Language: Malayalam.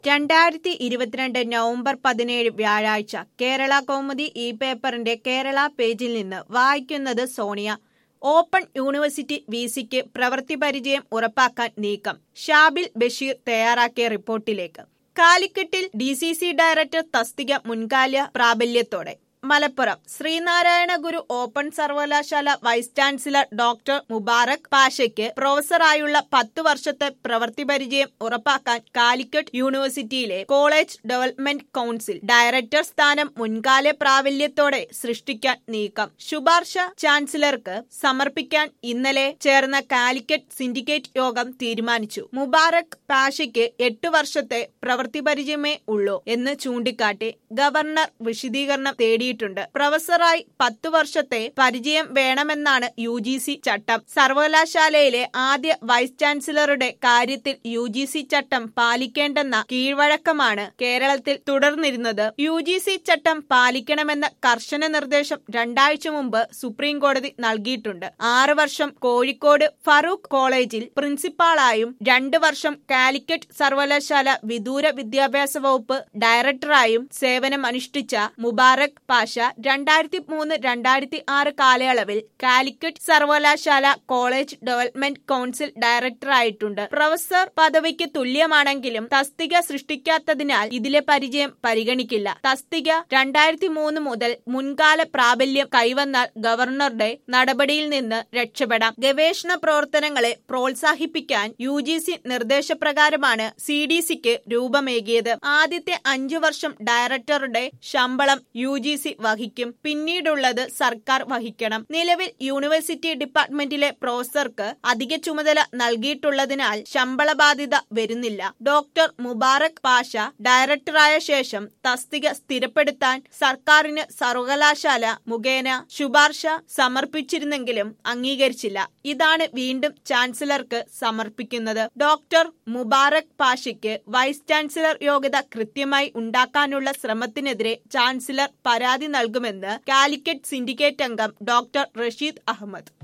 രണ്ടായിരത്തി ഇരുപത്തിരണ്ട് നവംബർ പതിനേഴ് വ്യാഴാഴ്ച കേരള കൗമുദി ഈ പേപ്പറിന്റെ കേരള പേജിൽ നിന്ന് വായിക്കുന്നത് സോണിയ ഓപ്പൺ യൂണിവേഴ്സിറ്റി വിസിക്ക് പ്രവൃത്തി പരിചയം ഉറപ്പാക്കാൻ നീക്കം ഷാബിൽ ബഷീർ തയ്യാറാക്കിയ റിപ്പോർട്ടിലേക്ക് കാലിക്കറ്റിൽ ഡി സി സി ഡയറക്ടർ തസ്തിക മുൻകാല പ്രാബല്യത്തോടെ മലപ്പുറം ശ്രീനാരായണ ഗുരു ഓപ്പൺ സർവകലാശാല വൈസ് ചാൻസലർ ഡോക്ടർ മുബാറക് പാഷയ്ക്ക് പ്രൊഫസറായുള്ള പത്ത് വർഷത്തെ പ്രവൃത്തി പരിചയം ഉറപ്പാക്കാൻ കാലിക്കറ്റ് യൂണിവേഴ്സിറ്റിയിലെ കോളേജ് ഡെവലപ്മെന്റ് കൗൺസിൽ ഡയറക്ടർ സ്ഥാനം മുൻകാല പ്രാബല്യത്തോടെ സൃഷ്ടിക്കാൻ നീക്കം ശുപാർശ ചാൻസലർക്ക് സമർപ്പിക്കാൻ ഇന്നലെ ചേർന്ന കാലിക്കറ്റ് സിൻഡിക്കേറ്റ് യോഗം തീരുമാനിച്ചു മുബാറക് പാഷയ്ക്ക് എട്ട് വർഷത്തെ പ്രവൃത്തി പരിചയമേ ഉള്ളൂ എന്ന് ചൂണ്ടിക്കാട്ടി ഗവർണർ വിശദീകരണം തേടിയിട്ടുണ്ട് പ്രൊഫസറായി പത്തു വർഷത്തെ പരിചയം വേണമെന്നാണ് യു ജി സി ചട്ടം സർവകലാശാലയിലെ ആദ്യ വൈസ് ചാൻസലറുടെ കാര്യത്തിൽ യു ജി സി ചട്ടം പാലിക്കേണ്ടെന്ന കീഴ്വഴക്കമാണ് കേരളത്തിൽ തുടർന്നിരുന്നത് യു ജി സി ചട്ടം പാലിക്കണമെന്ന കർശന നിർദ്ദേശം രണ്ടാഴ്ച മുമ്പ് സുപ്രീം കോടതി നൽകിയിട്ടുണ്ട് ആറ് വർഷം കോഴിക്കോട് ഫറൂഖ് കോളേജിൽ പ്രിൻസിപ്പാളായും രണ്ട് വർഷം കാലിക്കറ്റ് സർവകലാശാല വിദൂര വിദ്യാഭ്യാസ വകുപ്പ് ഡയറക്ടറായും സേവനമനുഷ്ഠിച്ച മുബാറക് പാഷ രണ്ടായിരത്തി മൂന്ന് രണ്ടായിരത്തി ആറ് കാലയളവിൽ കാലിക്കറ്റ് സർവകലാശാല കോളേജ് ഡെവലപ്മെന്റ് കൗൺസിൽ ഡയറക്ടറായിട്ടുണ്ട് പ്രൊഫസർ പദവിക്ക് തുല്യമാണെങ്കിലും തസ്തിക സൃഷ്ടിക്കാത്തതിനാൽ ഇതിലെ പരിചയം പരിഗണിക്കില്ല തസ്തിക രണ്ടായിരത്തി മൂന്ന് മുതൽ മുൻകാല പ്രാബല്യം കൈവന്നാൽ ഗവർണറുടെ നടപടിയിൽ നിന്ന് രക്ഷപ്പെടാം ഗവേഷണ പ്രവർത്തനങ്ങളെ പ്രോത്സാഹിപ്പിക്കാൻ യു ജി സി നിർദ്ദേശപ്രകാരമാണ് സി ഡി സിക്ക് രൂപമേകിയത് ആദ്യത്തെ അഞ്ചു വർഷം ഡയറക്ടറുടെ ശമ്പളം യു ജി സി വഹിക്കും പിന്നീടുള്ളത് സർക്കാർ വഹിക്കണം നിലവിൽ യൂണിവേഴ്സിറ്റി ഡിപ്പാർട്ട്മെന്റിലെ പ്രൊഫസർക്ക് അധിക ചുമതല നൽകിയിട്ടുള്ളതിനാൽ ശമ്പള ബാധ്യത വരുന്നില്ല ഡോക്ടർ മുബാറക് പാഷ ഡയറക്ടറായ ശേഷം തസ്തിക സ്ഥിരപ്പെടുത്താൻ സർക്കാരിന് സർവകലാശാല മുഖേന ശുപാർശ സമർപ്പിച്ചിരുന്നെങ്കിലും അംഗീകരിച്ചില്ല ഇതാണ് വീണ്ടും ചാൻസലർക്ക് സമർപ്പിക്കുന്നത് ഡോക്ടർ മുബാറക് പാഷയ്ക്ക് വൈസ് ചാൻസലർ യോഗ്യത കൃത്യമായി ഉണ്ടാക്കാനുള്ള ശ്രമത്തിനെതിരെ ചാൻസലർ പരാതി നൽകുമെന്ന് കാലിക്കറ്റ് സിൻഡിക്കേറ്റ് അംഗം ഡോക്ടർ റഷീദ് അഹമ്മദ്